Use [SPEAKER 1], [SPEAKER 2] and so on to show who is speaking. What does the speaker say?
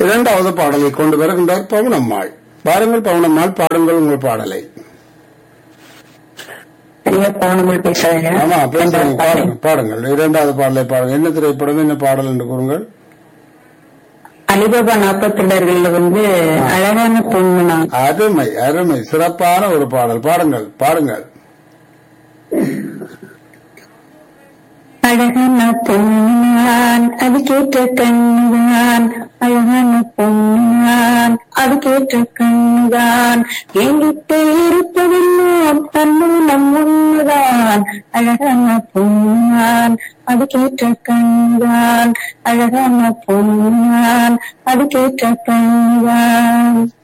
[SPEAKER 1] இரண்டாவது பாடலை கொண்டு வருகின்றார் பவுனம்மாள் பாருங்கள் பவுனம்மாள் பாடுங்கள் உங்கள் பாடலை
[SPEAKER 2] ஐயா பவுனமல் பேசுறேங்க
[SPEAKER 1] ஆமா பேசுங்க பாருங்கள் பாடுங்கள் இரண்டாவது பாடலை பாருங்கள் என்ன திரைப்படம் என்ன பாடல் என்று கூறுங்கள்
[SPEAKER 2] அலிபாபா நாற்பத்திரர்கள்ல வந்து அழகான பொண்ணு நான்
[SPEAKER 1] அருமை அருமை சிறப்பான ஒரு பாடல் பாடுங்கள் பாடுங்கள்
[SPEAKER 2] அழகான பொன்னான் அது கேட்ட கண்ணுதான் அழகான பொன்னான் அது கேட்ட கண்ணுதான் எங்கிட்ட இருப்பதெல்லாம் தன்னூலம் ஒண்ணுதான் அழகான பொன்னான் அது கேட்ட கண்ணுதான் அழகான பொன்னான் அது கேட்ட கண்ணுதான்